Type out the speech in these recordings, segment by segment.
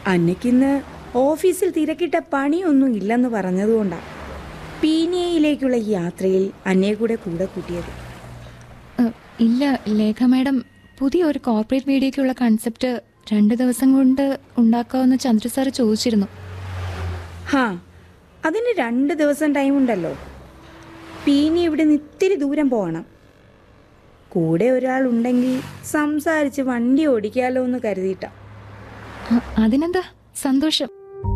അന്നയ്ക്കിന്ന് ഓഫീസിൽ തിരക്കിട്ട പണിയൊന്നും ഇല്ലെന്ന് പറഞ്ഞതുകൊണ്ടാ പീനിയയിലേക്കുള്ള ഈ യാത്രയിൽ അന്നയെ കൂടെ കൂടെ കൂട്ടിയത് ഏഹ്, ഇല്ല ലേഖ മാഡം പുതിയ ഒരു കോർപ്പറേറ്റ് മീഡിയയ്ക്കുള്ള കൺസെപ്റ്റ് രണ്ട് ദിവസം കൊണ്ട് ഉണ്ടാക്കാമെന്ന് ചന്ദ്ര സാർ ചോദിച്ചിരുന്നു ഹാ അതിന് രണ്ട് ദിവസം ടൈം ഉണ്ടല്ലോ പീനി ഇവിടെ നിന്ന് ഇത്തിരി ദൂരം പോകണം കൂടെ ഒരാൾ ഉണ്ടെങ്കിൽ സംസാരിച്ച് വണ്ടി ഓടിക്കാലോ എന്ന് കരുതിയിട്ടാ അ- അതിനെന്താ സന്തോഷം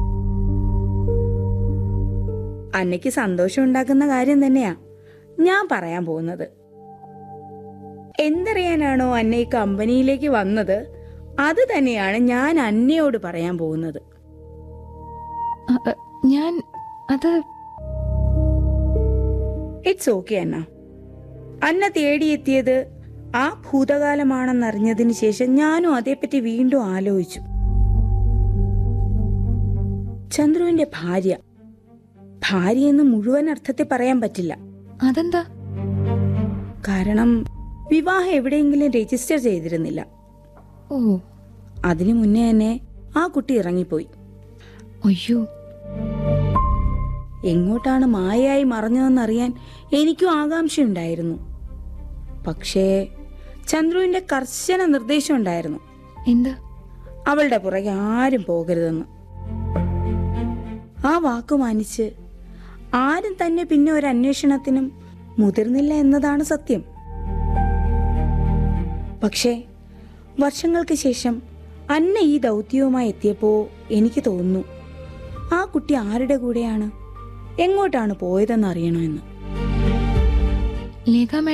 അന്നയ്ക്ക് സന്തോഷം ഉണ്ടാക്കുന്ന കാര്യം തന്നെയാ ഞാൻ പറയാൻ പോകുന്നത് എന്തറിയാനാണോ അന്ന ഈ കമ്പനിയിലേക്ക് വന്നത് അത് തന്നെയാണ് ഞാൻ അന്നയോട് പറയാൻ പോകുന്നത് അ- അ, ഞാൻ അത് ഇറ്റ്സ് ഓക്കെ അന്ന അന്ന തേടിയെത്തിയത് ആ ഭൂതകാലമാണെന്നറിഞ്ഞതിന് ശേഷം ഞാനും അതേപ്പറ്റി വീണ്ടും ആലോചിച്ചു ചന്ദ്രുവിന്റെ ഭാര്യ ഭാര്യ എന്ന് മുഴുവൻ അർത്ഥത്തിൽ പറയാൻ പറ്റില്ല അതെന്താ കാരണം വിവാഹം എവിടെയെങ്കിലും രജിസ്റ്റർ ചെയ്തിരുന്നില്ല ഓ അതിനു മുന്നേ തന്നെ ആ കുട്ടി ഇറങ്ങിപ്പോയി അയ്യോ എങ്ങോട്ടാണ് മായയായി മറഞ്ഞതെന്നറിയാൻ എനിക്കും ആകാംക്ഷയുണ്ടായിരുന്നു പക്ഷേ ചന്ദ്രുവിന്റെ കർശന നിർദ്ദേശം ഉണ്ടായിരുന്നു എന്താ അവളുടെ പുറകെ ആരും പോകരുതെന്ന് ആ വാക്കു മാനിച്ച് ആരും തന്നെ പിന്നെ ഒരു അന്വേഷണത്തിനും മുതിർന്നില്ല എന്നതാണ് സത്യം പക്ഷേ വർഷങ്ങൾക്ക് ശേഷം അന്ന ഈ ദൗത്യവുമായി എത്തിയപ്പോ എനിക്ക് തോന്നുന്നു ആ കുട്ടി ആരുടെ കൂടെയാണ് എങ്ങോട്ടാണ് പോയതെന്ന് അറിയണമെന്ന് ലേഖ